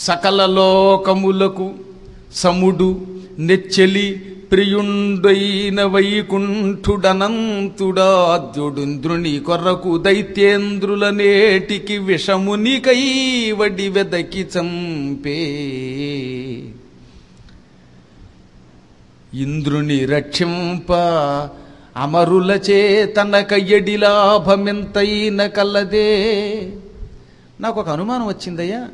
సకల లోకములకు సముడు నెచ్చెలి ప్రియుండైన వైకుంఠుడనంతుడాద్యుడుంద్రుని కొర్రకు దైత్యేంద్రుల నేటికి విషమునికై వడి వెదకి చంపే ఇంద్రుని రక్షింప అమరులచే తనక ఎడి లాభమెంతైన కల్లదే నాకు ఒక అనుమానం వచ్చిందయ్యా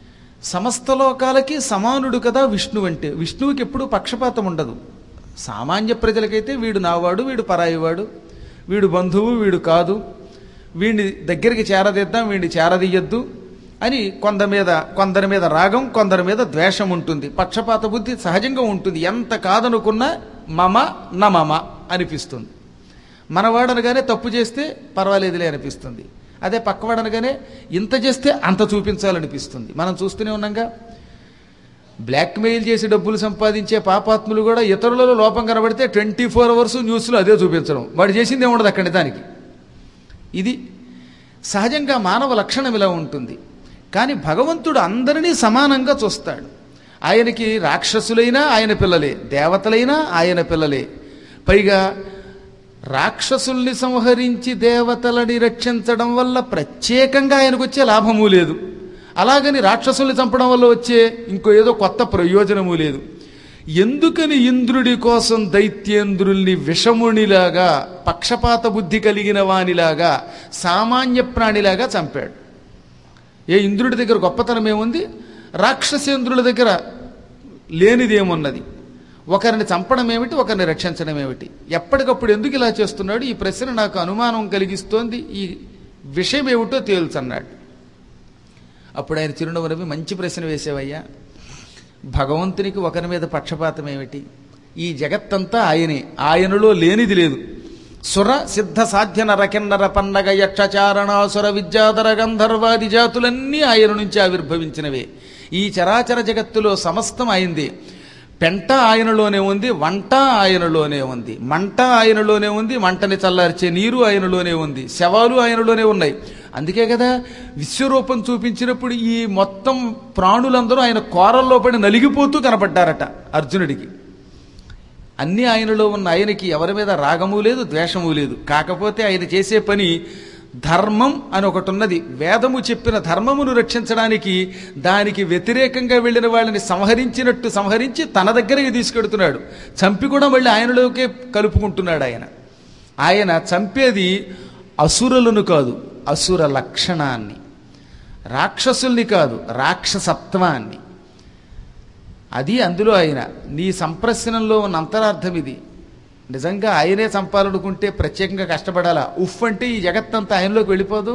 సమస్త లోకాలకి సమానుడు కదా విష్ణువు అంటే విష్ణువుకి ఎప్పుడూ పక్షపాతం ఉండదు సామాన్య ప్రజలకైతే వీడు నావాడు వీడు పరాయివాడు వీడు బంధువు వీడు కాదు వీడిని దగ్గరికి చేరదిద్దాం వీడిని చేరదీయద్దు అని కొందరి మీద కొందరి మీద రాగం కొందరి మీద ద్వేషం ఉంటుంది పక్షపాత బుద్ధి సహజంగా ఉంటుంది ఎంత కాదనుకున్నా మమ న మమ అనిపిస్తుంది మనవాడనగానే తప్పు చేస్తే పర్వాలేదులే అనిపిస్తుంది అదే పక్కవాడనగానే ఇంత చేస్తే అంత చూపించాలనిపిస్తుంది మనం చూస్తూనే ఉన్నాగా బ్లాక్మెయిల్ చేసి డబ్బులు సంపాదించే పాపాత్ములు కూడా ఇతరులలో లోపం కనబడితే ట్వంటీ ఫోర్ అవర్స్ న్యూస్లో అదే చూపించడం వాడు చేసింది ఏముండదు అక్కడి దానికి ఇది సహజంగా మానవ లక్షణం ఇలా ఉంటుంది కానీ భగవంతుడు అందరినీ సమానంగా చూస్తాడు ఆయనకి రాక్షసులైనా ఆయన పిల్లలే దేవతలైనా ఆయన పిల్లలే పైగా రాక్షసుల్ని సంహరించి దేవతలని రక్షించడం వల్ల ప్రత్యేకంగా ఆయనకు వచ్చే లాభము లేదు అలాగని రాక్షసుల్ని చంపడం వల్ల వచ్చే ఇంకో ఏదో కొత్త ప్రయోజనము లేదు ఎందుకని ఇంద్రుడి కోసం దైత్యేంద్రుల్ని విషమునిలాగా పక్షపాత బుద్ధి కలిగిన వానిలాగా సామాన్య ప్రాణిలాగా చంపాడు ఏ ఇంద్రుడి దగ్గర గొప్పతనం ఏముంది రాక్షసేంద్రుల దగ్గర లేనిదేమున్నది ఒకరిని చంపడం ఏమిటి ఒకరిని రక్షించడం ఏమిటి ఎప్పటికప్పుడు ఎందుకు ఇలా చేస్తున్నాడు ఈ ప్రశ్న నాకు అనుమానం కలిగిస్తోంది ఈ విషయం ఏమిటో తేల్చన్నాడు అప్పుడు ఆయన చిరునవ్వు నవ్వి మంచి ప్రశ్న వేసేవయ్యా భగవంతునికి ఒకరి మీద పక్షపాతం ఏమిటి ఈ జగత్తంతా ఆయనే ఆయనలో లేనిది లేదు సుర సిద్ధ సాధ్య నర కిన్నర పన్నగ యక్షచారణాసుర విద్యాధర గంధర్వాది జాతులన్నీ ఆయన నుంచి ఆవిర్భవించినవే ఈ చరాచర జగత్తులో సమస్తం ఆయనదే పెంట ఆయనలోనే ఉంది వంట ఆయనలోనే ఉంది మంట ఆయనలోనే ఉంది మంటని చల్లార్చే నీరు ఆయనలోనే ఉంది శవాలు ఆయనలోనే ఉన్నాయి అందుకే కదా విశ్వరూపం చూపించినప్పుడు ఈ మొత్తం ప్రాణులందరూ ఆయన కోరల్లో పడి నలిగిపోతూ కనపడ్డారట అర్జునుడికి అన్ని ఆయనలో ఉన్న ఆయనకి ఎవరి మీద రాగము లేదు ద్వేషము లేదు కాకపోతే ఆయన చేసే పని ధర్మం అని ఒకటి ఉన్నది వేదము చెప్పిన ధర్మమును రక్షించడానికి దానికి వ్యతిరేకంగా వెళ్ళిన వాళ్ళని సంహరించినట్టు సంహరించి తన దగ్గరికి తీసుకెడుతున్నాడు చంపి కూడా మళ్ళీ ఆయనలోకే కలుపుకుంటున్నాడు ఆయన ఆయన చంపేది అసురులను కాదు అసుర లక్షణాన్ని రాక్షసుల్ని కాదు రాక్షసత్వాన్ని అది అందులో ఆయన నీ సంప్రశ్నంలో ఉన్న అంతరార్థం ఇది నిజంగా ఆయనే చంపాలనుకుంటే ప్రత్యేకంగా కష్టపడాలా ఉఫ్ అంటే ఈ జగత్తంతా ఆయనలోకి వెళ్ళిపోదు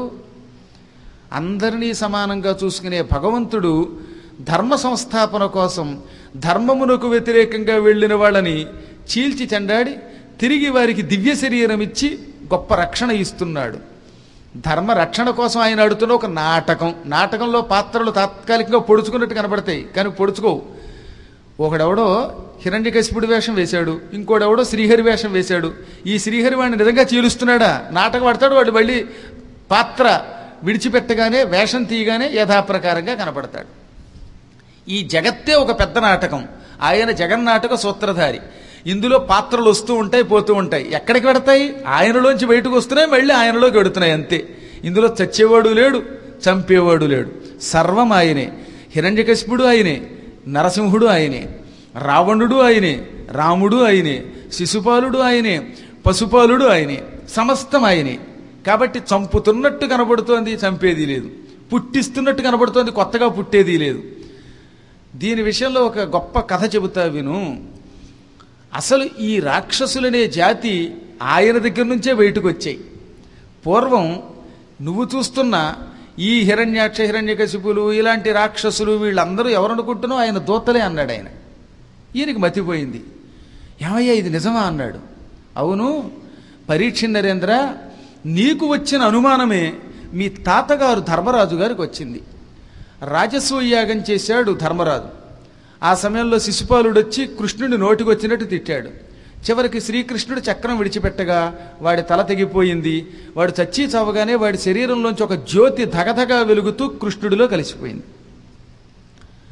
అందరినీ సమానంగా చూసుకునే భగవంతుడు ధర్మ సంస్థాపన కోసం ధర్మమునకు వ్యతిరేకంగా వెళ్ళిన వాళ్ళని చీల్చి చెండాడి తిరిగి వారికి దివ్య శరీరం ఇచ్చి గొప్ప రక్షణ ఇస్తున్నాడు ధర్మ రక్షణ కోసం ఆయన ఆడుతున్న ఒక నాటకం నాటకంలో పాత్రలు తాత్కాలికంగా పొడుచుకున్నట్టు కనబడతాయి కానీ పొడుచుకోవు ఒకడెవడో హిరణ్యకశిపుడి వేషం వేశాడు ఇంకోడెవడో శ్రీహరి వేషం వేశాడు ఈ శ్రీహరి వాడిని నిజంగా చీలుస్తున్నాడా నాటకం ఆడతాడు వాడు మళ్ళీ పాత్ర విడిచిపెట్టగానే వేషం తీయగానే యథాప్రకారంగా కనపడతాడు ఈ జగత్తే ఒక పెద్ద నాటకం ఆయన జగన్నాటక సూత్రధారి ఇందులో పాత్రలు వస్తూ ఉంటాయి పోతూ ఉంటాయి ఎక్కడికి పెడతాయి ఆయనలోంచి బయటకు వస్తున్నాయి మళ్ళీ ఆయనలోకి వెడుతున్నాయి అంతే ఇందులో చచ్చేవాడు లేడు చంపేవాడు లేడు సర్వం ఆయనే హిరణ్యకశిపుడు ఆయనే నరసింహుడు ఆయనే రావణుడు ఆయనే రాముడు ఆయనే శిశుపాలుడు ఆయనే పశుపాలుడు ఆయనే సమస్తం ఆయనే కాబట్టి చంపుతున్నట్టు కనబడుతోంది చంపేది లేదు పుట్టిస్తున్నట్టు కనబడుతోంది కొత్తగా పుట్టేది లేదు దీని విషయంలో ఒక గొప్ప కథ చెబుతా విను అసలు ఈ రాక్షసులనే జాతి ఆయన దగ్గర నుంచే బయటకు వచ్చాయి పూర్వం నువ్వు చూస్తున్న ఈ హిరణ్యాక్ష హిరణ్యకశిపులు ఇలాంటి రాక్షసులు వీళ్ళందరూ ఎవరనుకుంటున్నావు ఆయన దూతలే అన్నాడు ఆయన ఈయనకి మతిపోయింది ఏమయ్యా ఇది నిజమా అన్నాడు అవును పరీక్ష నరేంద్ర నీకు వచ్చిన అనుమానమే మీ తాతగారు ధర్మరాజు గారికి వచ్చింది రాజసూయ యాగం చేశాడు ధర్మరాజు ఆ సమయంలో శిశుపాలుడు వచ్చి కృష్ణుడి నోటికి వచ్చినట్టు తిట్టాడు చివరికి శ్రీకృష్ణుడు చక్రం విడిచిపెట్టగా వాడి తల తెగిపోయింది వాడు చచ్చి చావగానే వాడి శరీరంలోంచి ఒక జ్యోతి ధగధగా వెలుగుతూ కృష్ణుడిలో కలిసిపోయింది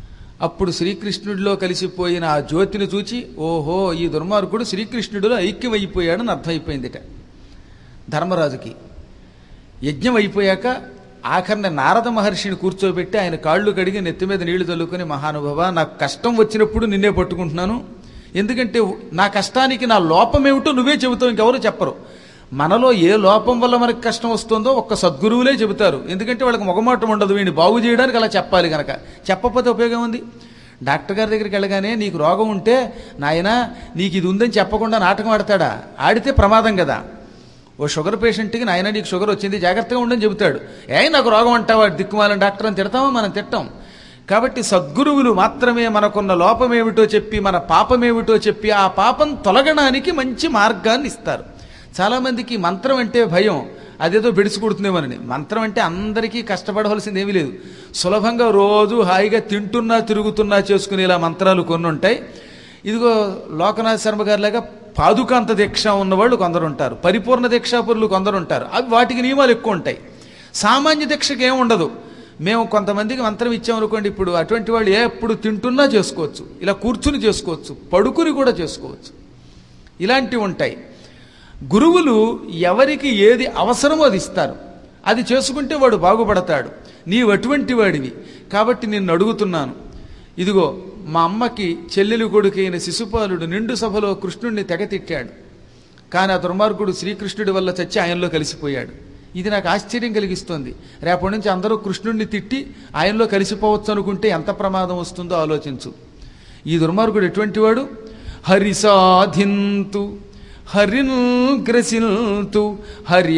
అప్పుడు శ్రీకృష్ణుడిలో కలిసిపోయిన ఆ జ్యోతిని చూచి ఓహో ఈ దుర్మార్గుడు శ్రీకృష్ణుడిలో ఐక్యమైపోయాడని అర్థమైపోయిందిట ధర్మరాజుకి యజ్ఞం అయిపోయాక ఆఖరిన నారద మహర్షిని కూర్చోబెట్టి ఆయన కాళ్ళు కడిగి నెత్తి మీద నీళ్లు చల్లుకొని మహానుభవ నాకు కష్టం వచ్చినప్పుడు నిన్నే పట్టుకుంటున్నాను ఎందుకంటే నా కష్టానికి నా లోపం ఏమిటో నువ్వే చెబుతావు ఇంకెవరు చెప్పరు మనలో ఏ లోపం వల్ల మనకి కష్టం వస్తుందో ఒక్క సద్గురువులే చెబుతారు ఎందుకంటే వాళ్ళకి మొగమాటం ఉండదు వీడిని బాగు చేయడానికి అలా చెప్పాలి కనుక చెప్పకపోతే ఉపయోగం ఉంది డాక్టర్ గారి దగ్గరికి వెళ్ళగానే నీకు రోగం ఉంటే నాయన నీకు ఇది ఉందని చెప్పకుండా నాటకం ఆడతాడా ఆడితే ప్రమాదం కదా ఓ షుగర్ పేషెంట్కి నాయన నీకు షుగర్ వచ్చింది జాగ్రత్తగా ఉండని చెబుతాడు ఏ నాకు రోగం అంటావా దిక్కుమాలని డాక్టర్ అని తిడతామా మనం తిట్టాం కాబట్టి సద్గురువులు మాత్రమే మనకున్న లోపమేమిటో చెప్పి మన పాపమేమిటో చెప్పి ఆ పాపం తొలగడానికి మంచి మార్గాన్ని ఇస్తారు చాలామందికి మంత్రం అంటే భయం అదేదో బెడిసి కొడుతుందేమోనని మంత్రం అంటే అందరికీ కష్టపడవలసింది ఏమీ లేదు సులభంగా రోజు హాయిగా తింటున్నా తిరుగుతున్నా చేసుకునేలా మంత్రాలు కొన్ని ఉంటాయి ఇదిగో లోకనాథ్ శర్మ గారి లాగా పాదుకాంత దీక్ష ఉన్నవాళ్ళు కొందరు ఉంటారు పరిపూర్ణ దీక్షాపురులు కొందరు ఉంటారు అవి వాటికి నియమాలు ఎక్కువ ఉంటాయి సామాన్య దీక్షకి ఏం ఉండదు మేము కొంతమందికి మంత్రం ఇచ్చామనుకోండి ఇప్పుడు అటువంటి వాళ్ళు ఎప్పుడు తింటున్నా చేసుకోవచ్చు ఇలా కూర్చుని చేసుకోవచ్చు పడుకుని కూడా చేసుకోవచ్చు ఇలాంటివి ఉంటాయి గురువులు ఎవరికి ఏది అవసరమో అది ఇస్తారు అది చేసుకుంటే వాడు బాగుపడతాడు నీవు అటువంటి వాడివి కాబట్టి నిన్ను అడుగుతున్నాను ఇదిగో మా అమ్మకి చెల్లెలు కొడుకైన శిశుపాలుడు నిండు సభలో కృష్ణుణ్ణి తెగతిట్టాడు కానీ ఆ దుర్మార్గుడు శ్రీకృష్ణుడి వల్ల చచ్చి ఆయనలో కలిసిపోయాడు ఇది నాకు ఆశ్చర్యం కలిగిస్తోంది రేపటి నుంచి అందరూ కృష్ణుణ్ణి తిట్టి ఆయనలో కలిసిపోవచ్చు అనుకుంటే ఎంత ప్రమాదం వస్తుందో ఆలోచించు ఈ దుర్మార్గుడు ఎటువంటి వాడు హరి సాధింతు హరిన్ గ్రసిల్తు హరి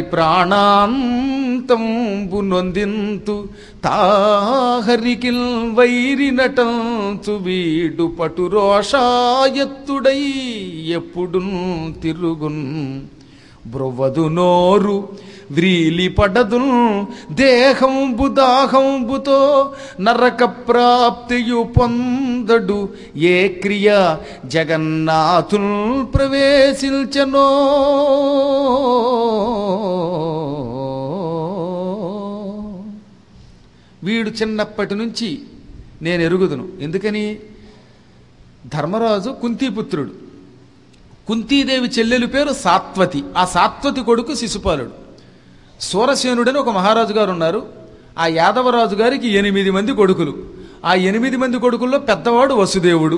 ప్రాణాంతంబు నొందింతు తాహరికిల్ వైరి నటంచు వీడు పటురోషాయత్తుడై ఎప్పుడు తిరుగున్ బ్రొవ్వదు నోరు వ్రీలి పడదు దేహంబు దాహంబుతో నరక ప్రాప్తియు పొందడు ఏ క్రియ జగన్నాథుల్ ప్రవేశించనో వీడు చిన్నప్పటి నుంచి నేను ఎరుగుదును ఎందుకని ధర్మరాజు కుంతీపుత్రుడు కుంతీదేవి చెల్లెలు పేరు సాత్వతి ఆ సాత్వతి కొడుకు శిశుపాలుడు సూరసేనుడని ఒక మహారాజు గారు ఉన్నారు ఆ యాదవరాజు గారికి ఎనిమిది మంది కొడుకులు ఆ ఎనిమిది మంది కొడుకుల్లో పెద్దవాడు వసుదేవుడు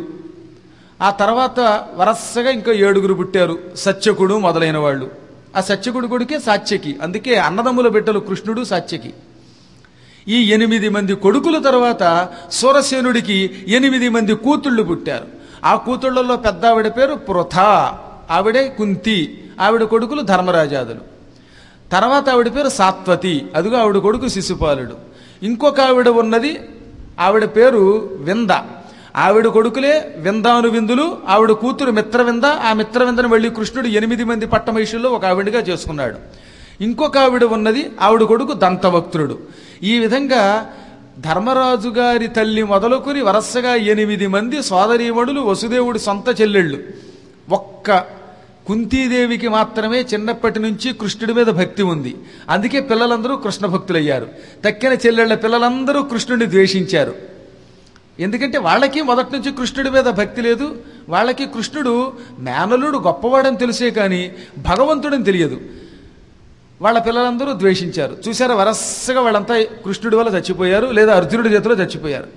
ఆ తర్వాత వరసగా ఇంకా ఏడుగురు పుట్టారు సత్యకుడు మొదలైన వాళ్ళు ఆ సత్యకుడు కొడుకే సాత్యకి అందుకే అన్నదమ్ముల బిడ్డలు కృష్ణుడు సాత్యకి ఈ ఎనిమిది మంది కొడుకుల తర్వాత సూరసేనుడికి ఎనిమిది మంది కూతుళ్ళు పుట్టారు ఆ కూతుళ్లలో పెద్ద ఆవిడ పేరు పృథ ఆవిడే కుంతి ఆవిడ కొడుకులు ధర్మరాజాదులు తర్వాత ఆవిడ పేరు సాత్వతి అదిగో ఆవిడ కొడుకు శిశుపాలుడు ఇంకొక ఆవిడ ఉన్నది ఆవిడ పేరు వింద ఆవిడ కొడుకులే విందాను విందులు ఆవిడ కూతురు మిత్రవింద ఆ మిత్రవిందను వెళ్ళి కృష్ణుడు ఎనిమిది మంది పట్టమహిషుల్లో ఒక ఆవిడగా చేసుకున్నాడు ఇంకొక ఆవిడ ఉన్నది ఆవిడ కొడుకు దంతవక్తుడు ఈ విధంగా ధర్మరాజు గారి తల్లి మొదలుకొని వరసగా ఎనిమిది మంది సోదరీమణులు వసుదేవుడి సొంత చెల్లెళ్ళు ఒక్క కుంతీదేవికి మాత్రమే చిన్నప్పటి నుంచి కృష్ణుడి మీద భక్తి ఉంది అందుకే పిల్లలందరూ కృష్ణ భక్తులయ్యారు తక్కిన చెల్లెళ్ల పిల్లలందరూ కృష్ణుడిని ద్వేషించారు ఎందుకంటే వాళ్ళకి మొదటి నుంచి కృష్ణుడి మీద భక్తి లేదు వాళ్ళకి కృష్ణుడు మేనలుడు గొప్పవాడని తెలిసే కానీ భగవంతుడని తెలియదు వాళ్ళ పిల్లలందరూ ద్వేషించారు చూసారా వరసగా వాళ్ళంతా కృష్ణుడి వల్ల చచ్చిపోయారు లేదా అర్జునుడి చేతిలో చచ్చిపోయారు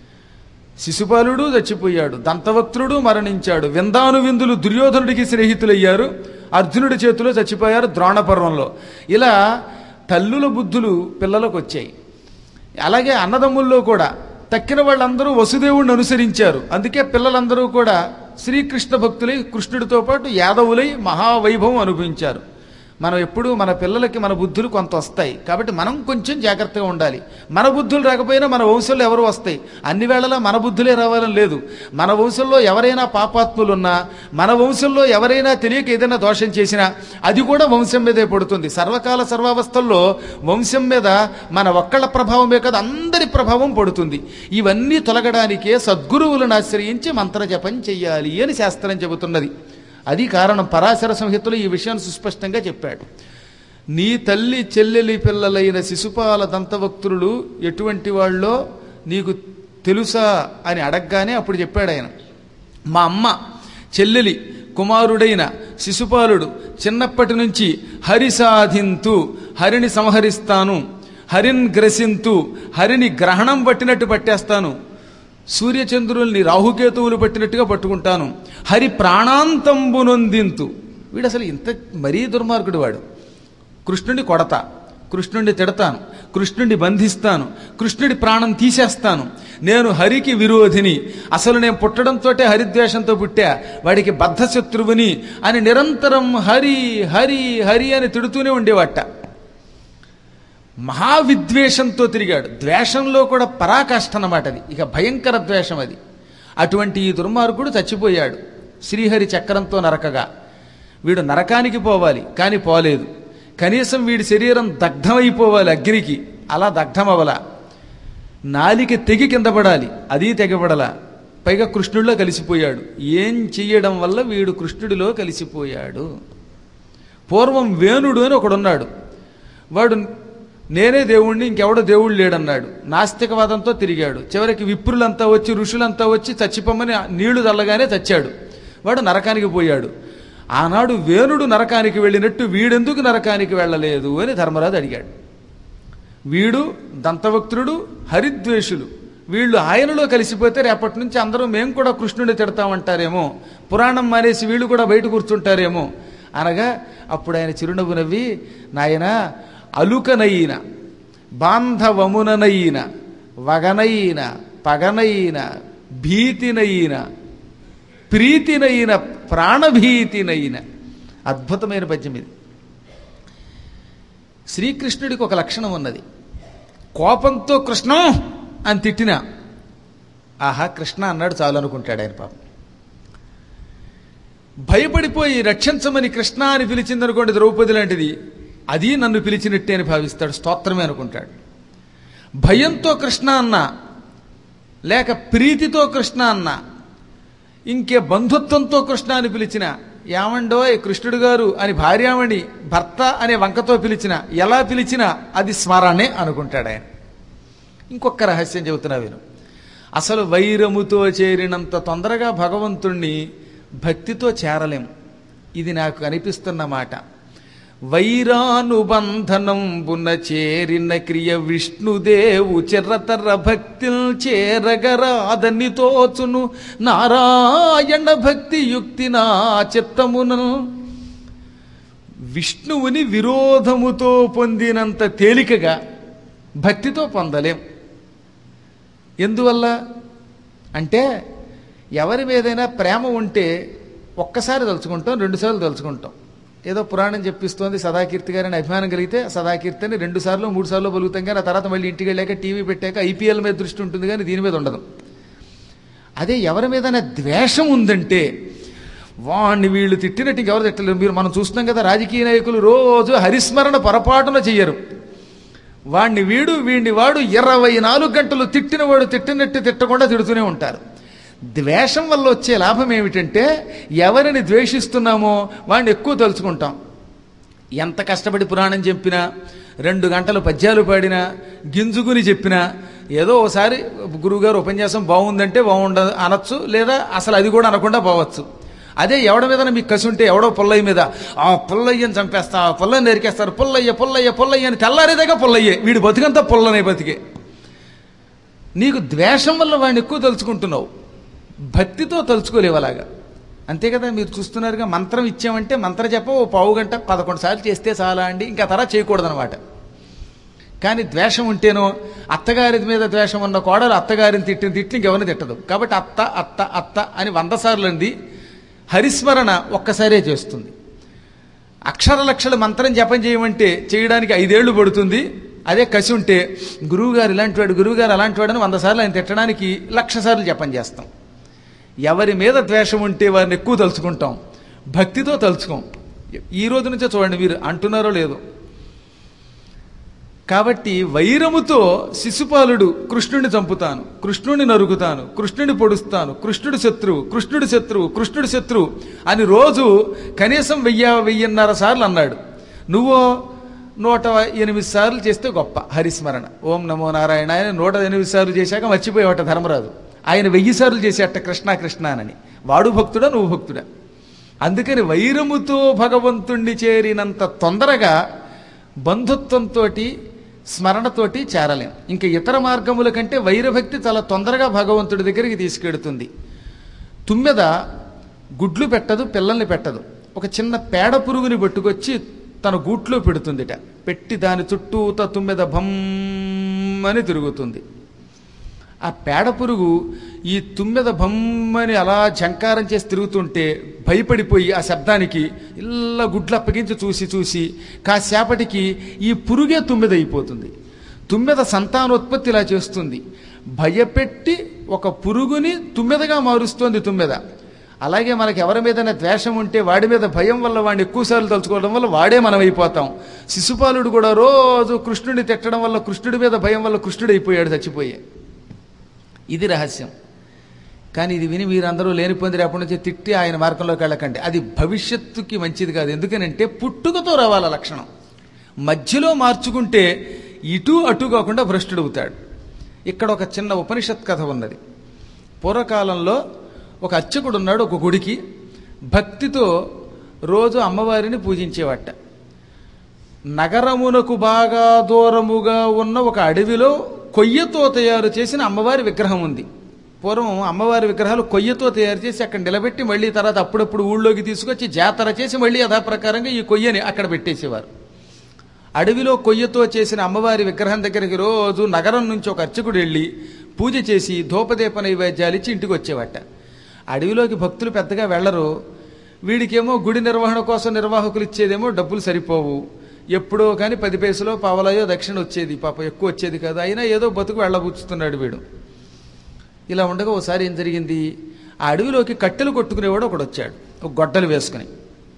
శిశుపాలుడు చచ్చిపోయాడు దంతవక్తుడు మరణించాడు విందాను విందులు దుర్యోధనుడికి స్నేహితులయ్యారు అర్జునుడి చేతిలో చచ్చిపోయారు ద్రోణపర్వంలో ఇలా తల్లుల బుద్ధులు పిల్లలకు వచ్చాయి అలాగే అన్నదమ్ముల్లో కూడా తక్కిన వాళ్ళందరూ వసుదేవుడిని అనుసరించారు అందుకే పిల్లలందరూ కూడా శ్రీకృష్ణ భక్తులై కృష్ణుడితో పాటు యాదవులై మహావైభవం అనుభవించారు మనం ఎప్పుడు మన పిల్లలకి మన బుద్ధులు కొంత వస్తాయి కాబట్టి మనం కొంచెం జాగ్రత్తగా ఉండాలి మన బుద్ధులు రాకపోయినా మన వంశంలో ఎవరు వస్తాయి అన్ని వేళలా మన బుద్ధులే రావాలని లేదు మన వంశంలో ఎవరైనా పాపాత్ములు ఉన్నా మన వంశంలో ఎవరైనా తెలియక ఏదైనా దోషం చేసినా అది కూడా వంశం మీదే పడుతుంది సర్వకాల సర్వావస్థల్లో వంశం మీద మన ఒక్కళ్ళ ప్రభావమే కాదు అందరి ప్రభావం పడుతుంది ఇవన్నీ తొలగడానికే సద్గురువులను ఆశ్రయించి మంత్రజపం చెయ్యాలి అని శాస్త్రం చెబుతున్నది అది కారణం పరాశర సంహితలో ఈ విషయాన్ని సుస్పష్టంగా చెప్పాడు నీ తల్లి చెల్లెలి పిల్లలైన శిశుపాల దంతభక్తులు ఎటువంటి వాళ్ళో నీకు తెలుసా అని అడగగానే అప్పుడు చెప్పాడు ఆయన మా అమ్మ చెల్లెలి కుమారుడైన శిశుపాలుడు చిన్నప్పటి నుంచి హరి సాధింతు హరిని సంహరిస్తాను హరిన్ గ్రసింతు హరిని గ్రహణం పట్టినట్టు పట్టేస్తాను సూర్యచంద్రుల్ని రాహుకేతువులు పట్టినట్టుగా పట్టుకుంటాను హరి ప్రాణాంతంబు నొందింతు వీడు అసలు ఇంత మరీ దుర్మార్గుడు వాడు కృష్ణుడిని కొడతా కృష్ణుడిని తిడతాను కృష్ణుడిని బంధిస్తాను కృష్ణుడి ప్రాణం తీసేస్తాను నేను హరికి విరోధిని అసలు నేను పుట్టడంతో హరిద్వేషంతో పుట్టా వాడికి బద్ధశత్రువుని అని నిరంతరం హరి హరి హరి అని తిడుతూనే ఉండేవాట మహావిద్వేషంతో తిరిగాడు ద్వేషంలో కూడా పరాకాష్ఠ అన్నమాట అది ఇక భయంకర ద్వేషం అది అటువంటి ఈ దుర్మార్గుడు చచ్చిపోయాడు శ్రీహరి చక్రంతో నరకగా వీడు నరకానికి పోవాలి కానీ పోలేదు కనీసం వీడి శరీరం దగ్ధమైపోవాలి అగ్నికి అలా దగ్ధమవల నాలిక తెగి కింద పడాలి అది తెగబడలా పైగా కృష్ణుడిలో కలిసిపోయాడు ఏం చెయ్యడం వల్ల వీడు కృష్ణుడిలో కలిసిపోయాడు పూర్వం వేణుడు అని ఒకడున్నాడు వాడు నేనే దేవుణ్ణి ఇంకెవడో దేవుడు లేడన్నాడు నాస్తికవాదంతో తిరిగాడు చివరికి విప్రులంతా వచ్చి ఋషులంతా వచ్చి చచ్చిపోమని నీళ్లు చల్లగానే చచ్చాడు వాడు నరకానికి పోయాడు ఆనాడు వేణుడు నరకానికి వెళ్ళినట్టు వీడెందుకు నరకానికి వెళ్ళలేదు అని ధర్మరాజు అడిగాడు వీడు దంతవక్తుడు హరిద్వేషులు వీళ్ళు ఆయనలో కలిసిపోతే రేపటి నుంచి అందరూ మేము కూడా కృష్ణుడిని తిడతామంటారేమో పురాణం మానేసి వీళ్ళు కూడా బయట కూర్చుంటారేమో అనగా అప్పుడు ఆయన చిరునవ్వు నవ్వి నాయన అలుకనయిన బాంధవముననయిన వగనయిన పగనయిన భీతినయిన ప్రీతినైన ప్రాణభీతినైన అద్భుతమైన పద్యం ఇది శ్రీకృష్ణుడికి ఒక లక్షణం ఉన్నది కోపంతో కృష్ణం అని తిట్టిన ఆహా కృష్ణ అన్నాడు చాలు అనుకుంటాడు ఆయన పాపం భయపడిపోయి రక్షించమని కృష్ణ అని పిలిచిందనుకోండి ద్రౌపది లాంటిది అది నన్ను పిలిచినట్టే అని భావిస్తాడు స్తోత్రమే అనుకుంటాడు భయంతో కృష్ణ అన్న లేక ప్రీతితో కృష్ణ అన్న ఇంకే బంధుత్వంతో కృష్ణ అని పిలిచిన ఏమండోయ్ కృష్ణుడు గారు అని భార్యామణి భర్త అనే వంకతో పిలిచిన ఎలా పిలిచినా అది స్మరణే అనుకుంటాడు ఆయన ఇంకొక రహస్యం చెబుతున్నా విను అసలు వైరముతో చేరినంత తొందరగా భగవంతుణ్ణి భక్తితో చేరలేం ఇది నాకు అనిపిస్తున్న మాట వైరానుబంధనంబున చేరిన క్రియ విష్ణుదేవు చిరతర భక్తిల్ చేరగరాదని తోచును నారాయణ భక్తి యుక్తి నా చిత్తమును విష్ణువుని విరోధముతో పొందినంత తేలికగా భక్తితో పొందలేం ఎందువల్ల అంటే ఎవరి మీదైనా ప్రేమ ఉంటే ఒక్కసారి తలుచుకుంటాం రెండుసార్లు తలుచుకుంటాం ఏదో పురాణం చెప్పిస్తోంది సదాకీర్తి గారిని అభిమానం కలిగితే సదాకీర్తి అని రెండు సార్లు మూడు సార్లు పలుకుతాం కానీ ఆ తర్వాత మళ్ళీ ఇంటికి వెళ్ళాక టీవీ పెట్టాక ఐపీఎల్ మీద దృష్టి ఉంటుంది కానీ దీని మీద ఉండదు అదే ఎవరి మీదైనా ద్వేషం ఉందంటే వాణ్ణి వీళ్ళు తిట్టినట్టు ఇంకెవరు తిట్టలేరు మీరు మనం చూస్తున్నాం కదా రాజకీయ నాయకులు రోజు హరిస్మరణ పొరపాటున చెయ్యరు వాణ్ణి వీడు వీడిని వాడు ఇరవై నాలుగు గంటలు తిట్టినవాడు తిట్టినట్టు తిట్టకుండా తిడుతూనే ఉంటారు ద్వేషం వల్ల వచ్చే లాభం ఏమిటంటే ఎవరిని ద్వేషిస్తున్నామో వాడిని ఎక్కువ తలుచుకుంటాం ఎంత కష్టపడి పురాణం చెప్పినా రెండు గంటలు పద్యాలు పాడినా గింజుకుని చెప్పినా ఏదో ఒకసారి గురువుగారు ఉపన్యాసం బాగుందంటే బాగుండదు అనొచ్చు లేదా అసలు అది కూడా అనకుండా పోవచ్చు అదే ఎవడ మీద మీకు కసి ఉంటే ఎవడో పుల్లయ్య మీద ఆ పుల్లయ్యని చంపేస్తా ఆ పుల్లయ్య నరికేస్తారు పుల్లయ్య పుల్లయ్య పుల్లయ్య అని తెల్లారేదాకా పుల్లయ్యే వీడి బతికంతా పుల్లనే బతికే నీకు ద్వేషం వల్ల వాడిని ఎక్కువ తలుచుకుంటున్నావు భక్తితో తలుచుకోలేవు అలాగా అంతే కదా మీరు చూస్తున్నారుగా మంత్రం ఇచ్చామంటే మంత్ర జపం ఓ పావు గంట పదకొండు సార్లు చేస్తే చాలా అండి ఇంకా తర్వాత చేయకూడదనమాట కానీ ద్వేషం ఉంటేనో అత్తగారి మీద ద్వేషం ఉన్న కోడలు అత్తగారిని తిట్టిన తిట్టి ఇంకెవరిని తిట్టదు కాబట్టి అత్త అత్త అత్త అని వంద సార్లు అంది హరిస్మరణ ఒక్కసారే చేస్తుంది అక్షర లక్షల మంత్రం జపం చేయమంటే చేయడానికి ఐదేళ్లు పడుతుంది అదే కసి ఉంటే గురువుగారు ఇలాంటి వాడు గురువుగారు అలాంటి వాడు అని వంద సార్లు ఆయన తిట్టడానికి లక్ష సార్లు జపం చేస్తాం ఎవరి మీద ద్వేషం ఉంటే వారిని ఎక్కువ తలుచుకుంటాం భక్తితో తలుచుకోం ఈ రోజు నుంచే చూడండి మీరు అంటున్నారో లేదో కాబట్టి వైరముతో శిశుపాలుడు కృష్ణుడిని చంపుతాను కృష్ణుడిని నరుకుతాను కృష్ణుడిని పొడుస్తాను కృష్ణుడి శత్రువు కృష్ణుడి శత్రువు కృష్ణుడి శత్రువు అని రోజు కనీసం వెయ్యి వెయ్యిన్నర సార్లు అన్నాడు నువ్వో నూట ఎనిమిది సార్లు చేస్తే గొప్ప హరిస్మరణ ఓం నమో నారాయణ ఆయన నూట ఎనిమిది సార్లు చేశాక మర్చిపోయేవట ధర్మరాజు ఆయన వెయ్యి సార్లు చేసేట కృష్ణ కృష్ణ అని వాడు భక్తుడా నువ్వు భక్తుడా అందుకని వైరముతో భగవంతుణ్ణి చేరినంత తొందరగా బంధుత్వంతో స్మరణతోటి చేరలేం ఇంకా ఇతర మార్గముల కంటే వైరభక్తి చాలా తొందరగా భగవంతుడి దగ్గరికి తీసుకెడుతుంది తుమ్మెద గుడ్లు పెట్టదు పిల్లల్ని పెట్టదు ఒక చిన్న పేడ పురుగుని పట్టుకొచ్చి తన గూట్లో పెడుతుందిట పెట్టి దాని చుట్టూత తుమ్మెద భమ్మని తిరుగుతుంది ఆ పేడ పురుగు ఈ తుమ్మెద భమ్మని అలా జంకారం చేసి తిరుగుతుంటే భయపడిపోయి ఆ శబ్దానికి ఇలా గుడ్లు అప్పగించి చూసి చూసి కాసేపటికి ఈ పురుగే తుమ్మెద అయిపోతుంది తుమ్మెద సంతానోత్పత్తి ఇలా చేస్తుంది భయపెట్టి ఒక పురుగుని తుమ్మెదగా మారుస్తోంది తుమ్మెద అలాగే మనకి ఎవరి మీదైనా ద్వేషం ఉంటే వాడి మీద భయం వల్ల వాడిని ఎక్కువసార్లు తలుచుకోవడం వల్ల వాడే మనం అయిపోతాం శిశుపాలుడు కూడా రోజు కృష్ణుడిని తిట్టడం వల్ల కృష్ణుడి మీద భయం వల్ల కృష్ణుడు అయిపోయాడు చచ్చిపోయే ఇది రహస్యం కానీ ఇది విని మీరందరూ లేనిపోంది రేపటి నుంచి తిట్టి ఆయన మార్గంలోకి వెళ్ళకండి అది భవిష్యత్తుకి మంచిది కాదు ఎందుకనంటే పుట్టుకతో రావాల లక్షణం మధ్యలో మార్చుకుంటే ఇటు అటు కాకుండా భ్రష్టుడవుతాడు ఇక్కడ ఒక చిన్న ఉపనిషత్ కథ ఉన్నది పూర్వకాలంలో ఒక అర్చకుడు ఉన్నాడు ఒక గుడికి భక్తితో రోజు అమ్మవారిని పూజించేవాట నగరమునకు బాగా దూరముగా ఉన్న ఒక అడవిలో కొయ్యతో తయారు చేసిన అమ్మవారి విగ్రహం ఉంది పూర్వం అమ్మవారి విగ్రహాలు కొయ్యతో తయారు చేసి అక్కడ నిలబెట్టి మళ్ళీ తర్వాత అప్పుడప్పుడు ఊళ్ళోకి తీసుకొచ్చి జాతర చేసి మళ్ళీ యథాప్రకారంగా ఈ కొయ్యని అక్కడ పెట్టేసేవారు అడవిలో కొయ్యతో చేసిన అమ్మవారి విగ్రహం దగ్గరికి రోజు నగరం నుంచి ఒక అర్చకుడు వెళ్ళి పూజ చేసి ధూపదీప నైవేద్యాలు ఇచ్చి ఇంటికి వచ్చేవాట అడవిలోకి భక్తులు పెద్దగా వెళ్ళరు వీడికేమో గుడి నిర్వహణ కోసం నిర్వాహకులు ఇచ్చేదేమో డబ్బులు సరిపోవు ఎప్పుడో కానీ పది పైసలో పావలాయో దక్షిణ వచ్చేది పాప ఎక్కువ వచ్చేది కదా అయినా ఏదో బతుకు వెళ్ళబుచ్చుతున్నాడు వీడు ఇలా ఉండగా ఒకసారి ఏం జరిగింది ఆ అడవిలోకి కట్టెలు కొట్టుకునేవాడు ఒకడు వచ్చాడు ఒక గొడ్డలు వేసుకుని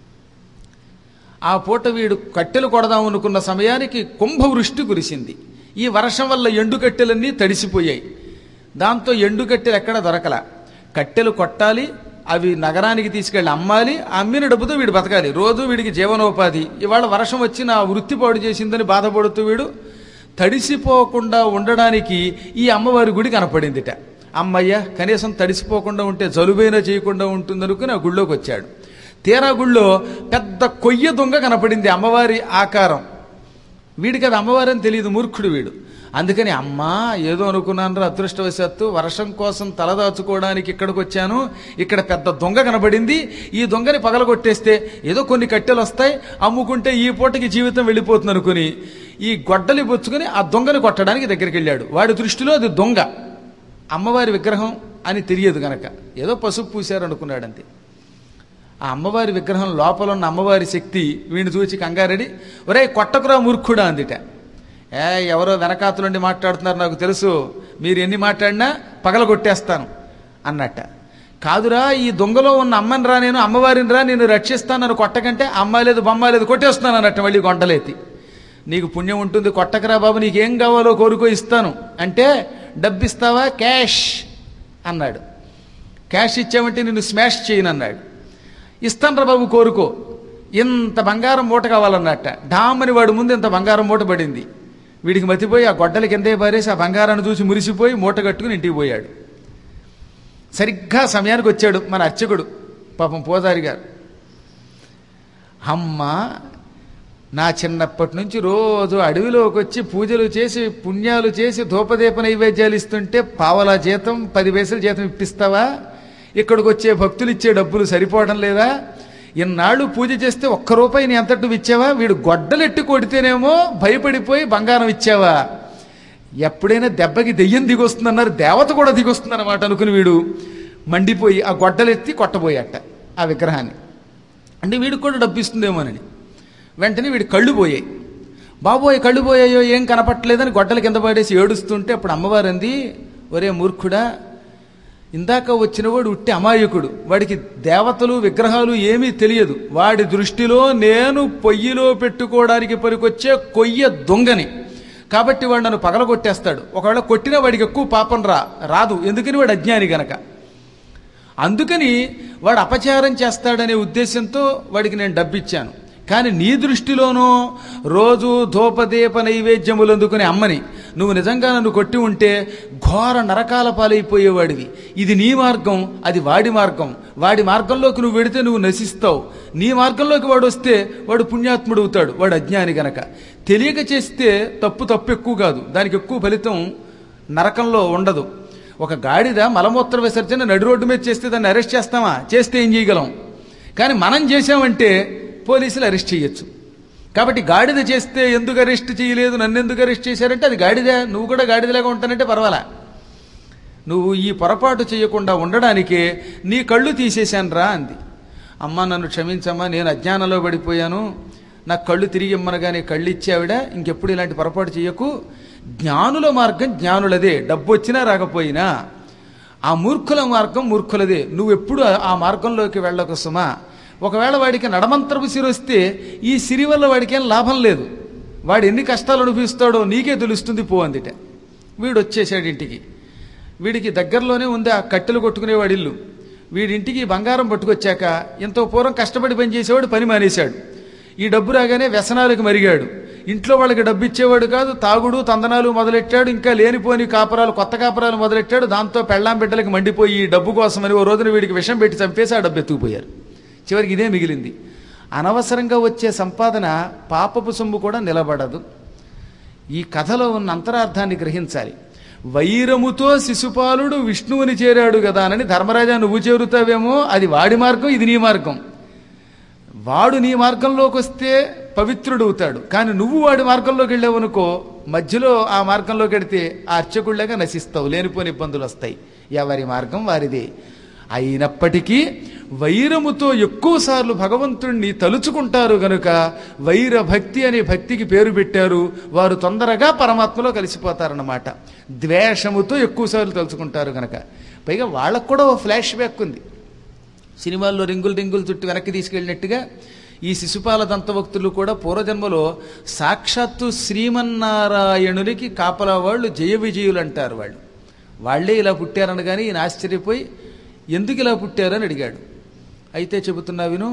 ఆ పూట వీడు కట్టెలు కొడదాం అనుకున్న సమయానికి కుంభవృష్టి కురిసింది ఈ వర్షం వల్ల ఎండు కట్టెలన్నీ తడిసిపోయాయి దాంతో ఎండు కట్టెలు ఎక్కడ దొరకల కట్టెలు కొట్టాలి అవి నగరానికి తీసుకెళ్ళి అమ్మాలి అమ్మిన డబ్బుతో వీడు బతకాలి రోజు వీడికి జీవనోపాధి ఇవాళ వర్షం వచ్చి నా వృత్తి పాడు చేసిందని బాధపడుతూ వీడు తడిసిపోకుండా ఉండడానికి ఈ అమ్మవారి గుడి కనపడిందిట అమ్మయ్య కనీసం తడిసిపోకుండా ఉంటే జలుబైనా చేయకుండా ఉంటుందనుకుని ఆ గుళ్ళోకి వచ్చాడు తీరా గుళ్ళో పెద్ద కొయ్య దొంగ కనపడింది అమ్మవారి ఆకారం వీడికి అది అమ్మవారని తెలియదు మూర్ఖుడు వీడు అందుకని అమ్మా ఏదో అనుకున్నాను అదృష్టవశాత్తు వర్షం కోసం తలదాచుకోవడానికి ఇక్కడికి వచ్చాను ఇక్కడ పెద్ద దొంగ కనబడింది ఈ దొంగని పగలగొట్టేస్తే ఏదో కొన్ని కట్టెలు వస్తాయి అమ్ముకుంటే ఈ పూటకి జీవితం వెళ్ళిపోతుంది అనుకుని ఈ గొడ్డలి బొచ్చుకుని ఆ దొంగని కొట్టడానికి దగ్గరికి వెళ్ళాడు వాడి దృష్టిలో అది దొంగ అమ్మవారి విగ్రహం అని తెలియదు గనక ఏదో పసుపు పూశారు అనుకున్నాడంతే ఆ అమ్మవారి విగ్రహం లోపల ఉన్న అమ్మవారి శక్తి వీడిని చూచి కంగారెడి ఒరే కొట్టకురా మూర్ఖుడా అందిట ఏ ఎవరో వెనకాతులుండి మాట్లాడుతున్నారు నాకు తెలుసు మీరు ఎన్ని మాట్లాడినా పగలగొట్టేస్తాను అన్నట్ట కాదురా ఈ దొంగలో ఉన్న అమ్మని రా నేను అమ్మవారిని రా నేను రక్షిస్తాను నన్ను కొట్టకంటే అమ్మ లేదు బొమ్మ లేదు కొట్టేస్తున్నాను అన్నట్టు మళ్ళీ గొంటలేతి నీకు పుణ్యం ఉంటుంది కొట్టకరా బాబు నీకేం కావాలో కోరుకో ఇస్తాను అంటే డబ్బిస్తావా క్యాష్ అన్నాడు క్యాష్ ఇచ్చామంటే నిన్ను స్మాష్ చేయను అన్నాడు ఇస్తాను బాబు కోరుకో ఇంత బంగారం మూట కావాలన్నట్ట డామని వాడు ముందు ఇంత బంగారం మూట పడింది వీడికి మతిపోయి ఆ గొడ్డల కిందే పారేసి ఆ బంగారాన్ని చూసి మురిసిపోయి మూట కట్టుకుని ఇంటికి పోయాడు సరిగ్గా సమయానికి వచ్చాడు మన అర్చకుడు పాపం పోదారి గారు అమ్మ నా చిన్నప్పటి నుంచి రోజు అడవిలోకి వచ్చి పూజలు చేసి పుణ్యాలు చేసి ధూపదీప నైవేద్యాలు ఇస్తుంటే పావలా జీతం పది పైసలు జీతం ఇప్పిస్తావా ఇక్కడికి వచ్చే భక్తులు ఇచ్చే డబ్బులు సరిపోవడం లేదా ఇన్నాళ్ళు పూజ చేస్తే ఒక్క రూపాయి నీ అంతటి నువ్వు ఇచ్చావా వీడు గొడ్డలెట్టి కొడితేనేమో భయపడిపోయి బంగారం ఇచ్చావా ఎప్పుడైనా దెబ్బకి దెయ్యం దిగొస్తుందన్నారు దేవత కూడా దిగొస్తుందన్నమాట అనుకుని వీడు మండిపోయి ఆ గొడ్డలెత్తి కొట్టబోయాట ఆ విగ్రహాన్ని అంటే వీడికి కూడా డబ్బు ఇస్తుందేమోనని వెంటనే వీడి కళ్ళు పోయాయి బాబోయ్ కళ్ళు పోయాయో ఏం కనపట్టలేదని గొడ్డల కింద పడేసి ఏడుస్తుంటే అప్పుడు అమ్మవారు అంది ఒరే మూర్ఖుడా ఇందాక వచ్చినవాడు ఉట్టి అమాయకుడు వాడికి దేవతలు విగ్రహాలు ఏమీ తెలియదు వాడి దృష్టిలో నేను పొయ్యిలో పెట్టుకోవడానికి పనికొచ్చే కొయ్య దొంగని కాబట్టి వాడు నన్ను పగలగొట్టేస్తాడు ఒకవేళ కొట్టినా వాడికి ఎక్కువ పాపం రా రాదు ఎందుకని వాడు అజ్ఞాని గనక అందుకని వాడు అపచారం చేస్తాడనే ఉద్దేశంతో వాడికి నేను డబ్బిచ్చాను కానీ నీ దృష్టిలోనూ రోజు ధూపదీప నైవేద్యములు అందుకునే అమ్మని నువ్వు నిజంగా నన్ను కొట్టి ఉంటే ఘోర నరకాల పాలైపోయేవాడివి ఇది నీ మార్గం అది వాడి మార్గం వాడి మార్గంలోకి నువ్వు వెడితే నువ్వు నశిస్తావు నీ మార్గంలోకి వాడు వస్తే వాడు పుణ్యాత్ముడు అవుతాడు వాడు అజ్ఞాని గనక తెలియక చేస్తే తప్పు తప్పు ఎక్కువ కాదు దానికి ఎక్కువ ఫలితం నరకంలో ఉండదు ఒక గాడిద మలమూత్ర విసర్జన నడి రోడ్డు మీద చేస్తే దాన్ని అరెస్ట్ చేస్తామా చేస్తే ఏం చేయగలం కానీ మనం చేసామంటే పోలీసులు అరెస్ట్ చేయొచ్చు కాబట్టి గాడిద చేస్తే ఎందుకు అరెస్ట్ చేయలేదు నన్ను ఎందుకు అరెస్ట్ చేశారంటే అది గాడిద నువ్వు కూడా గాడిదలాగా ఉంటానంటే పర్వాలా నువ్వు ఈ పొరపాటు చేయకుండా ఉండడానికే నీ కళ్ళు తీసేశాను రా అంది అమ్మ నన్ను క్షమించమ్మా నేను అజ్ఞానంలో పడిపోయాను నాకు కళ్ళు తిరిగి ఇమ్మనగానే కళ్ళు ఇచ్చావిడ ఇంకెప్పుడు ఇలాంటి పొరపాటు చేయకు జ్ఞానుల మార్గం జ్ఞానులదే డబ్బు వచ్చినా రాకపోయినా ఆ మూర్ఖుల మార్గం మూర్ఖులదే నువ్వెప్పుడు ఆ మార్గంలోకి వెళ్ళకు సుమా ఒకవేళ వాడికి నడమంత్రపు సిరి వస్తే ఈ సిరి వల్ల వాడికి ఏం లాభం లేదు వాడు ఎన్ని కష్టాలు అనుభవిస్తాడో నీకే తెలుస్తుంది పో అందిట వీడు వచ్చేసాడు ఇంటికి వీడికి దగ్గరలోనే ఉంది ఆ కట్టెలు కొట్టుకునేవాడి ఇల్లు వీడింటికి బంగారం పట్టుకొచ్చాక ఎంతో పూర్వం కష్టపడి పనిచేసేవాడు పని మానేశాడు ఈ డబ్బు రాగానే వ్యసనాలకు మరిగాడు ఇంట్లో వాళ్ళకి డబ్బు ఇచ్చేవాడు కాదు తాగుడు తందనాలు మొదలెట్టాడు ఇంకా లేనిపోని కాపురాలు కొత్త కాపురాలు మొదలెట్టాడు దాంతో పెళ్ళాం బిడ్డలకి మండిపోయి ఈ డబ్బు కోసమని ఓ రోజున వీడికి విషం పెట్టి చంపేసి ఆ డబ్బు ఎత్తుకుపోయారు చివరికి ఇదే మిగిలింది అనవసరంగా వచ్చే సంపాదన పాపపు సొమ్ము కూడా నిలబడదు ఈ కథలో ఉన్న అంతరార్థాన్ని గ్రహించాలి వైరముతో శిశుపాలుడు విష్ణువుని చేరాడు కదా అని ధర్మరాజా నువ్వు చేరుతావేమో అది వాడి మార్గం ఇది నీ మార్గం వాడు నీ మార్గంలోకి వస్తే పవిత్రుడు అవుతాడు కానీ నువ్వు వాడి మార్గంలోకి వెళ్ళావనుకో మధ్యలో ఆ మార్గంలోకి వెడితే ఆ అర్చకుళ్ళగా నశిస్తావు లేనిపోని ఇబ్బందులు వస్తాయి ఎవరి మార్గం వారిదే అయినప్పటికీ వైరముతో ఎక్కువసార్లు భగవంతుణ్ణి తలుచుకుంటారు గనుక వైర భక్తి అనే భక్తికి పేరు పెట్టారు వారు తొందరగా పరమాత్మలో కలిసిపోతారన్నమాట ద్వేషముతో ఎక్కువసార్లు తలుచుకుంటారు గనక పైగా వాళ్ళకు కూడా ఓ ఫ్లాష్ బ్యాక్ ఉంది సినిమాల్లో రింగులు రింగులు చుట్టూ వెనక్కి తీసుకెళ్ళినట్టుగా ఈ శిశుపాల దంతభక్తులు కూడా పూర్వజన్మలో సాక్షాత్తు శ్రీమన్నారాయణునికి కాపలా వాళ్ళు జయ విజయులు అంటారు వాళ్ళు వాళ్ళే ఇలా పుట్టారని కానీ ఈయన ఆశ్చర్యపోయి ఎందుకు ఇలా పుట్టారని అడిగాడు అయితే చెబుతున్నా విను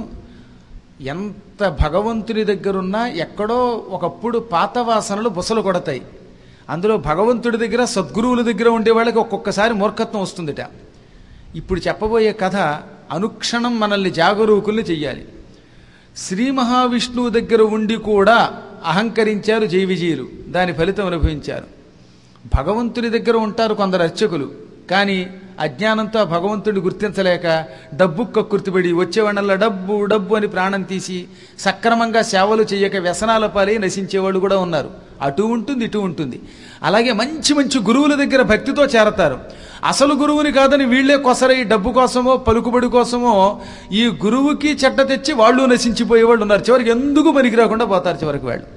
ఎంత భగవంతుని దగ్గరున్నా ఎక్కడో ఒకప్పుడు పాత వాసనలు బుసలు కొడతాయి అందులో భగవంతుడి దగ్గర సద్గురువుల దగ్గర ఉండే వాళ్ళకి ఒక్కొక్కసారి మూర్ఖత్వం వస్తుందిట ఇప్పుడు చెప్పబోయే కథ అనుక్షణం మనల్ని జాగరూకుల్ని చెయ్యాలి శ్రీ మహావిష్ణువు దగ్గర ఉండి కూడా అహంకరించారు జై విజయులు దాని ఫలితం అనుభవించారు భగవంతుని దగ్గర ఉంటారు కొందరు అర్చకులు కానీ అజ్ఞానంతో ఆ భగవంతుడిని గుర్తించలేక డబ్బు కక్కుర్తిపడి వచ్చేవాళ్ళ డబ్బు డబ్బు అని ప్రాణం తీసి సక్రమంగా సేవలు చేయక వ్యసనాల పాలై నశించేవాళ్ళు కూడా ఉన్నారు అటు ఉంటుంది ఇటు ఉంటుంది అలాగే మంచి మంచి గురువుల దగ్గర భక్తితో చేరతారు అసలు గురువుని కాదని వీళ్లే కొసరై డబ్బు కోసమో పలుకుబడి కోసమో ఈ గురువుకి చెడ్డ తెచ్చి వాళ్ళు నశించిపోయేవాళ్ళు ఉన్నారు చివరికి ఎందుకు పనికి రాకుండా పోతారు చివరికి వాళ్ళు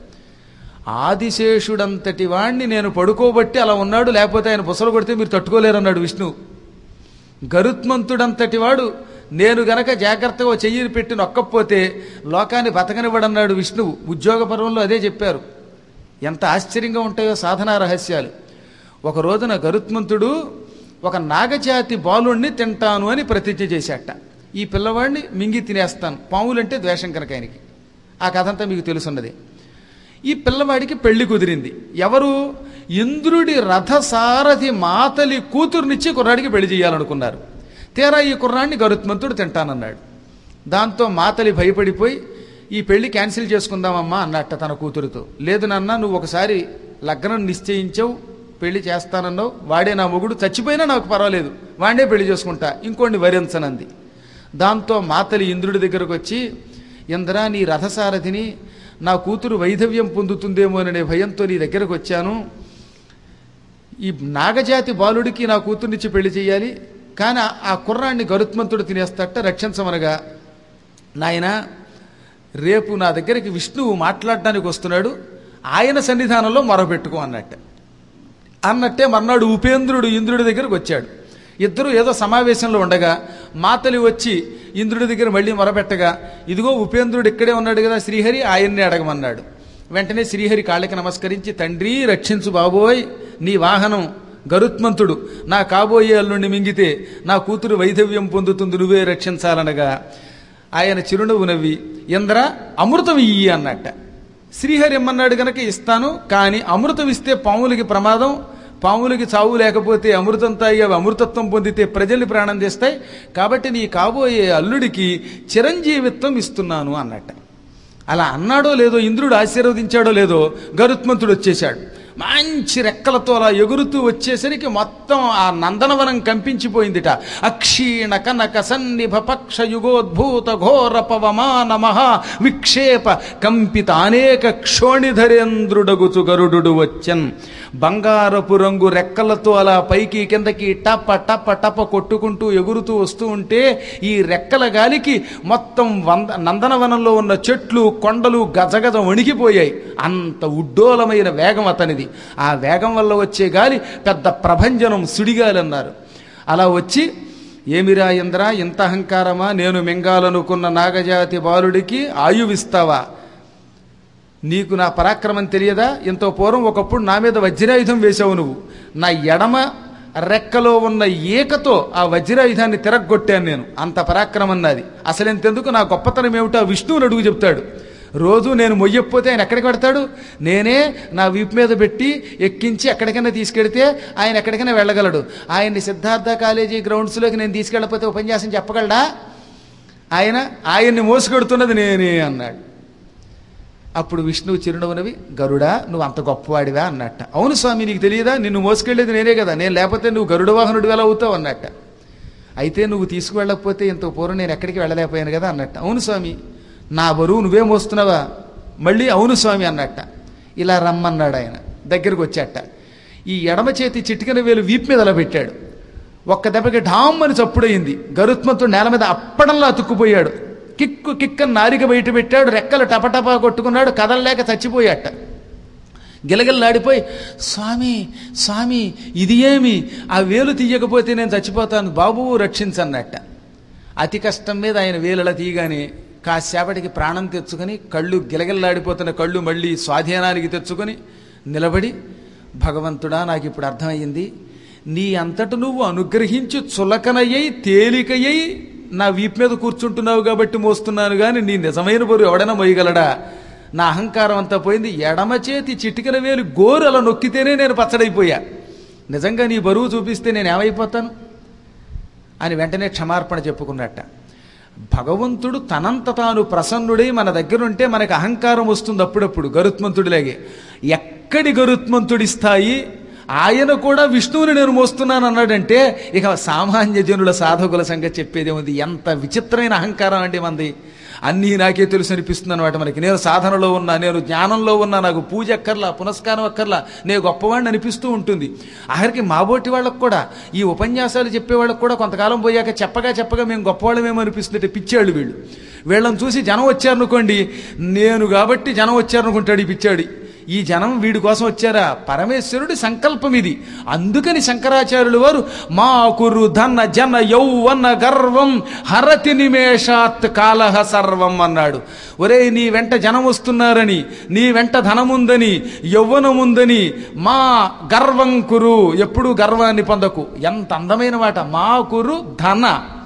ఆదిశేషుడంతటి వాణ్ణి నేను పడుకోబట్టి అలా ఉన్నాడు లేకపోతే ఆయన బుసలు కొడితే మీరు తట్టుకోలేరన్నాడు విష్ణు గరుత్మంతుడంతటి వాడు నేను గనక జాగ్రత్తగా ఓ చెయ్యి పెట్టి నొక్కపోతే లోకాన్ని బతకనివ్వడన్నాడు విష్ణువు ఉద్యోగ పర్వంలో అదే చెప్పారు ఎంత ఆశ్చర్యంగా ఉంటాయో సాధనా రహస్యాలు ఒక రోజున గరుత్మంతుడు ఒక నాగజాతి బాలుణ్ణి తింటాను అని ప్రతిజ్ఞ చేశాట ఈ పిల్లవాడిని మింగి తినేస్తాను పాములంటే ద్వేషం కనుక ఆయనకి ఆ కథ అంతా మీకు తెలుసున్నది ఈ పిల్లవాడికి పెళ్లి కుదిరింది ఎవరు ఇంద్రుడి రథసారథి మాతలి కూతురునిచ్చి కుర్రాడికి పెళ్లి చేయాలనుకున్నారు తీరా ఈ కుర్రాడిని గరుత్మంతుడు తింటానన్నాడు దాంతో మాతలి భయపడిపోయి ఈ పెళ్లి క్యాన్సిల్ చేసుకుందామమ్మా అన్నట్ట తన కూతురుతో లేదు నాన్న నువ్వు ఒకసారి లగ్నం నిశ్చయించావు పెళ్లి చేస్తానన్నావు వాడే నా మొగుడు చచ్చిపోయినా నాకు పర్వాలేదు వాడే పెళ్లి చేసుకుంటా ఇంకోడిని వరించనంది దాంతో మాతలి ఇంద్రుడి దగ్గరకు వచ్చి ఇంద్రా నీ రథసారథిని నా కూతురు వైధవ్యం పొందుతుందేమోననే భయంతో నీ దగ్గరకు వచ్చాను ఈ నాగజాతి బాలుడికి నా కూతుర్నిచ్చి పెళ్లి చేయాలి కానీ ఆ కుర్రాన్ని గరుత్మంతుడు తినేస్తట రక్షించమనగా నాయన రేపు నా దగ్గరికి విష్ణువు మాట్లాడడానికి వస్తున్నాడు ఆయన సన్నిధానంలో మొరపెట్టుకో అన్నట్టు అన్నట్టే మర్నాడు ఉపేంద్రుడు ఇంద్రుడి దగ్గరకు వచ్చాడు ఇద్దరు ఏదో సమావేశంలో ఉండగా మాతలి వచ్చి ఇంద్రుడి దగ్గర మళ్ళీ మొరపెట్టగా ఇదిగో ఉపేంద్రుడు ఇక్కడే ఉన్నాడు కదా శ్రీహరి ఆయన్ని అడగమన్నాడు వెంటనే శ్రీహరి కాళ్ళకి నమస్కరించి తండ్రి రక్షించు బాబోయ్ నీ వాహనం గరుత్మంతుడు నా కాబోయే అల్లుండి మింగితే నా కూతురు వైధవ్యం పొందుతుంది నువ్వే రక్షించాలనగా ఆయన చిరునవ్వు నవ్వి ఇంద్ర అమృతం ఇయ్యి అన్నట్ట శ్రీహరి ఇమ్మన్నాడు గనక ఇస్తాను కానీ అమృతం ఇస్తే పాములకి ప్రమాదం పాములకి చావు లేకపోతే అమృతం తాగి అవి అమృతత్వం పొందితే ప్రజల్ని ప్రాణం చేస్తాయి కాబట్టి నీ కాబోయే అల్లుడికి చిరంజీవిత్వం ఇస్తున్నాను అన్నట్ట అలా అన్నాడో లేదో ఇంద్రుడు ఆశీర్వదించాడో లేదో గరుత్మంతుడు వచ్చేశాడు మంచి రెక్కలతో అలా ఎగురుతూ వచ్చేసరికి మొత్తం ఆ నందనవనం కంపించిపోయిందిట అక్షీణ కనక సన్నిభ పక్ష యుగోద్భూత ఘోర పవమాన మహా విక్షేప కంపిత అనేక క్షోణిధరేంద్రుడగుచు గరుడు వచ్చన్ బంగారపు రంగు రెక్కలతో అలా పైకి కిందకి టప టప టప కొట్టుకుంటూ ఎగురుతూ వస్తూ ఉంటే ఈ రెక్కల గాలికి మొత్తం వంద నందనవనంలో ఉన్న చెట్లు కొండలు గజగజ వణికిపోయాయి అంత ఉడ్డోలమైన వేగం అతనిది ఆ వేగం వల్ల వచ్చే గాలి పెద్ద ప్రభంజనం సుడిగాలి అన్నారు అలా వచ్చి ఏమిరా ఇంద్ర ఇంత అహంకారమా నేను మింగాలనుకున్న నాగజాతి బాలుడికి ఆయువిస్తావా నీకు నా పరాక్రమం తెలియదా ఇంత పూర్వం ఒకప్పుడు నా మీద వజ్రాయుధం వేశావు నువ్వు నా ఎడమ రెక్కలో ఉన్న ఏకతో ఆ వజ్రాయుధాన్ని తిరగొట్టాను నేను అంత పరాక్రమం నాది అసలు ఎంతెందుకు నా గొప్పతనం ఏమిటో ఆ విష్ణువుని అడుగు చెప్తాడు రోజు నేను మొయ్యకపోతే ఆయన ఎక్కడికి పెడతాడు నేనే నా వీపు మీద పెట్టి ఎక్కించి ఎక్కడికైనా తీసుకెడితే ఆయన ఎక్కడికైనా వెళ్ళగలడు ఆయన్ని సిద్ధార్థ కాలేజీ గ్రౌండ్స్లోకి నేను తీసుకెళ్ళకపోతే ఉపన్యాసం చెప్పగలడా ఆయన ఆయన్ని మోసుకెడుతున్నది నేనే అన్నాడు అప్పుడు విష్ణువు చిరునవ్వునవి గరుడా నువ్వు అంత గొప్పవాడివా అన్నట్ట అవును స్వామి నీకు తెలియదా నిన్ను మోసుకెళ్ళేది నేనే కదా నేను లేకపోతే నువ్వు గరుడ వాహనుడు ఎలా అవుతావు అన్నట్ట అయితే నువ్వు తీసుకువెళ్ళకపోతే ఇంత పూర్వం నేను ఎక్కడికి వెళ్ళలేకపోయాను కదా అన్నట్ట అవును స్వామి నా బరువు నువ్వే మోస్తున్నావా మళ్ళీ అవును స్వామి అన్నట్ట ఇలా రమ్మన్నాడు ఆయన దగ్గరికి వచ్చాట ఈ ఎడమ చేతి చిటికన వేలు వీపు మీద అలా పెట్టాడు ఒక్క దెబ్బకి ఢామ్ అని చప్పుడయింది గరుత్మంతుడు నేల మీద అప్పడంలా అతుక్కుపోయాడు కిక్కు కిక్కని నారిక బయట పెట్టాడు రెక్కలు టపటపా కొట్టుకున్నాడు కదలలేక చచ్చిపోయాట గిలగిల్లాడిపోయి స్వామి స్వామి ఇది ఏమి ఆ వేలు తీయకపోతే నేను చచ్చిపోతాను బాబు రక్షించన్నట్ట అతి కష్టం మీద ఆయన వేలలా తీయగానే కాసేపటికి ప్రాణం తెచ్చుకొని కళ్ళు గిలగిల్లాడిపోతున్న కళ్ళు మళ్ళీ స్వాధీనానికి తెచ్చుకొని నిలబడి భగవంతుడా నాకు ఇప్పుడు అర్థమయ్యింది నీ అంతట నువ్వు అనుగ్రహించి చులకనయ్యై తేలికయ్యై నా వీపు మీద కూర్చుంటున్నావు కాబట్టి మోస్తున్నాను కానీ నీ నిజమైన బరువు ఎవడైనా మోయగలడా నా అహంకారం అంతా పోయింది ఎడమ చేతి చిటికన వేలు గోరు అలా నొక్కితేనే నేను పచ్చడైపోయా నిజంగా నీ బరువు చూపిస్తే నేను ఏమైపోతాను అని వెంటనే క్షమార్పణ చెప్పుకున్నట్ట భగవంతుడు తనంత తాను ప్రసన్నుడై మన దగ్గర ఉంటే మనకు అహంకారం వస్తుంది అప్పుడప్పుడు గరుత్మంతుడిలాగే ఎక్కడి గరుత్మంతుడి స్థాయి ఆయన కూడా విష్ణువుని నేను మోస్తున్నాను అన్నాడంటే ఇక సామాన్య జనుల సాధకుల సంగతి చెప్పేది ఉంది ఎంత విచిత్రమైన అహంకారం అండి మంది అన్నీ నాకే తెలుసు అనిపిస్తుంది అనమాట మనకి నేను సాధనలో ఉన్నా నేను జ్ఞానంలో ఉన్నా నాకు పూజ అక్కర్లా పునస్కారం అక్కర్లా నేను గొప్పవాడిని అనిపిస్తూ ఉంటుంది ఆఖరికి మాబోటి వాళ్ళకు కూడా ఈ ఉపన్యాసాలు చెప్పేవాళ్ళకు కూడా కొంతకాలం పోయాక చెప్పగా చెప్పగా మేము గొప్పవాళ్ళమేమో అనిపిస్తుంటే పిచ్చాళ్ళు వీళ్ళు వీళ్ళని చూసి జనం వచ్చారనుకోండి నేను కాబట్టి జనం వచ్చారనుకుంటాడు ఈ పిచ్చాడు ఈ జనం వీడి కోసం వచ్చారా పరమేశ్వరుడి సంకల్పం ఇది అందుకని శంకరాచార్యులు వారు మా కురు ధన జన యౌవన గర్వం హరతి నిమేషాత్ కాలహ సర్వం అన్నాడు ఒరే నీ వెంట జనం వస్తున్నారని నీ వెంట ధనముందని యౌవనముందని మా గర్వం కురు ఎప్పుడు గర్వాన్ని పొందకు ఎంత అందమైన మాట మా కురు ధన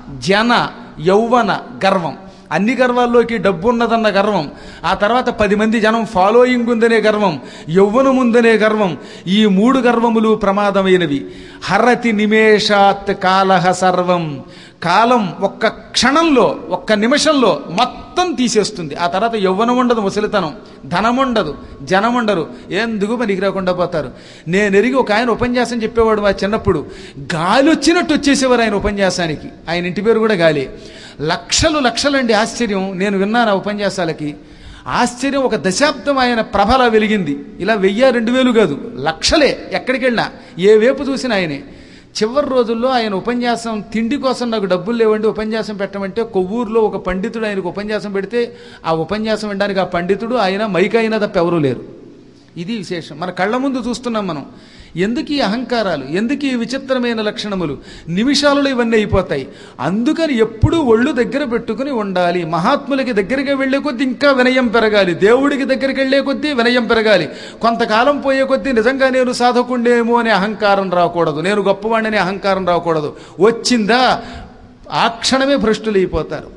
జన యౌవన గర్వం అన్ని గర్వాల్లోకి డబ్బు ఉన్నదన్న గర్వం ఆ తర్వాత పది మంది జనం ఫాలోయింగ్ ఉందనే గర్వం యౌవనం ఉందనే గర్వం ఈ మూడు గర్వములు ప్రమాదమైనవి హరతి నిమేషాత్ కాలహ సర్వం కాలం ఒక్క క్షణంలో ఒక్క నిమిషంలో మొత్తం తీసేస్తుంది ఆ తర్వాత యవ్వనం ఉండదు ముసలితనం ధనం ఉండదు జనం ఉండరు ఎందుకు పనికి రాకుండా పోతారు నేను ఎరిగి ఒక ఆయన ఉపన్యాసం చెప్పేవాడు మా చిన్నప్పుడు గాలి వచ్చినట్టు వచ్చేసేవారు ఆయన ఉపన్యాసానికి ఆయన ఇంటి పేరు కూడా గాలి లక్షలు లక్షలండి ఆశ్చర్యం నేను విన్నాను ఆ ఉపన్యాసాలకి ఆశ్చర్యం ఒక దశాబ్దం ఆయన ప్రభల వెలిగింది ఇలా వెయ్యి రెండు వేలు కాదు లక్షలే ఎక్కడికి వెళ్ళినా ఏ వేపు చూసినా ఆయనే చివరి రోజుల్లో ఆయన ఉపన్యాసం తిండి కోసం నాకు డబ్బులు లేవండి ఉపన్యాసం పెట్టమంటే కొవ్వూరులో ఒక పండితుడు ఆయనకు ఉపన్యాసం పెడితే ఆ ఉపన్యాసం వినడానికి ఆ పండితుడు ఆయన మైక్ అయినా తప్ప ఎవరూ లేరు ఇది విశేషం మన కళ్ళ ముందు చూస్తున్నాం మనం ఎందుకు ఈ అహంకారాలు ఎందుకు ఈ విచిత్రమైన లక్షణములు నిమిషాలలో ఇవన్నీ అయిపోతాయి అందుకని ఎప్పుడూ ఒళ్ళు దగ్గర పెట్టుకుని ఉండాలి మహాత్ములకి దగ్గరికి వెళ్లే కొద్దీ ఇంకా వినయం పెరగాలి దేవుడికి దగ్గరికి వెళ్లే కొద్దీ వినయం పెరగాలి కొంతకాలం పోయే కొద్దీ నిజంగా నేను సాధకుండేమో అనే అహంకారం రాకూడదు నేను గొప్పవాడిని అహంకారం రాకూడదు వచ్చిందా ఆ క్షణమే భ్రష్టులు అయిపోతారు